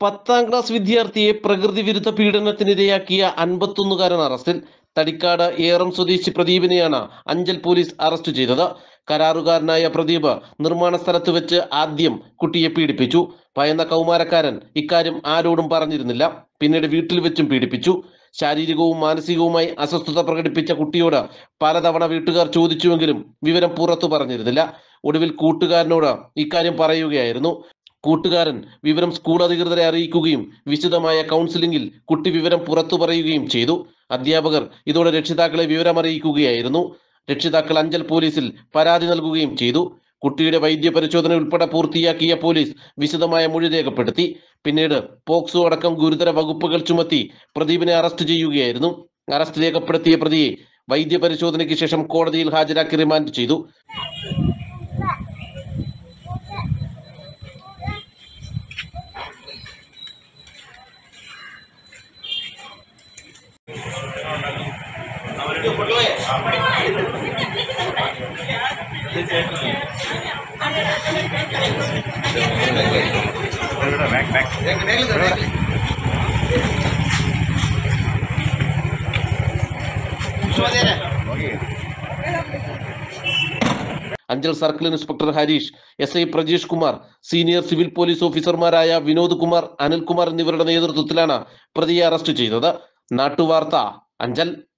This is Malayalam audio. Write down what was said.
പത്താം ക്ലാസ് വിദ്യാർത്ഥിയെ പ്രകൃതി വിരുദ്ധ പീഡനത്തിനിരയാക്കിയ അൻപത്തൊന്നുകാരൻ അറസ്റ്റിൽ തടിക്കാട് ഏറം സ്വദേശി പ്രദീപിനെയാണ് അഞ്ചൽ പോലീസ് അറസ്റ്റ് ചെയ്തത് കരാറുകാരനായ പ്രദീപ് നിർമ്മാണ സ്ഥലത്ത് വെച്ച് ആദ്യം കുട്ടിയെ പീഡിപ്പിച്ചു ഭയന്ന കൗമാരക്കാരൻ ഇക്കാര്യം ആരോടും പറഞ്ഞിരുന്നില്ല പിന്നീട് വീട്ടിൽ വെച്ചും പീഡിപ്പിച്ചു ശാരീരികവും മാനസികവുമായി അസ്വസ്ഥത പ്രകടിപ്പിച്ച കുട്ടിയോട് പലതവണ വീട്ടുകാർ ചോദിച്ചുവെങ്കിലും വിവരം പുറത്തു പറഞ്ഞിരുന്നില്ല ഒടുവിൽ കൂട്ടുകാരനോട് ഇക്കാര്യം പറയുകയായിരുന്നു കൂട്ടുകാരൻ വിവരം സ്കൂൾ അധികൃതരെ അറിയിക്കുകയും വിശദമായ കൗൺസിലിംഗിൽ കുട്ടി വിവരം പുറത്തു പറയുകയും ചെയ്തു അധ്യാപകർ ഇതോടെ രക്ഷിതാക്കളെ വിവരം അറിയിക്കുകയായിരുന്നു രക്ഷിതാക്കൾ അഞ്ചൽ പോലീസിൽ പരാതി നൽകുകയും ചെയ്തു കുട്ടിയുടെ വൈദ്യ പരിശോധന ഉൾപ്പെടെ പൂർത്തിയാക്കിയ പോലീസ് വിശദമായ മൊഴി രേഖപ്പെടുത്തി പിന്നീട് പോക്സോ അടക്കം ഗുരുതര വകുപ്പുകൾ ചുമത്തി പ്രദീപിനെ അറസ്റ്റ് ചെയ്യുകയായിരുന്നു അറസ്റ്റ് രേഖപ്പെടുത്തിയ പ്രതിയെ വൈദ്യ പരിശോധനയ്ക്ക് ശേഷം കോടതിയിൽ ഹാജരാക്കി റിമാൻഡ് ചെയ്തു Anchal circle inspector Harish S I Prajeesh Kumar senior civil police ഓഫീസർമാരായ വിനോദ് കുമാർ അനിൽകുമാർ എന്നിവരുടെ നേതൃത്വത്തിലാണ് പ്രതിയെ അറസ്റ്റ് ചെയ്തത് നാട്ടുവാർത്ത അഞ്ചൽ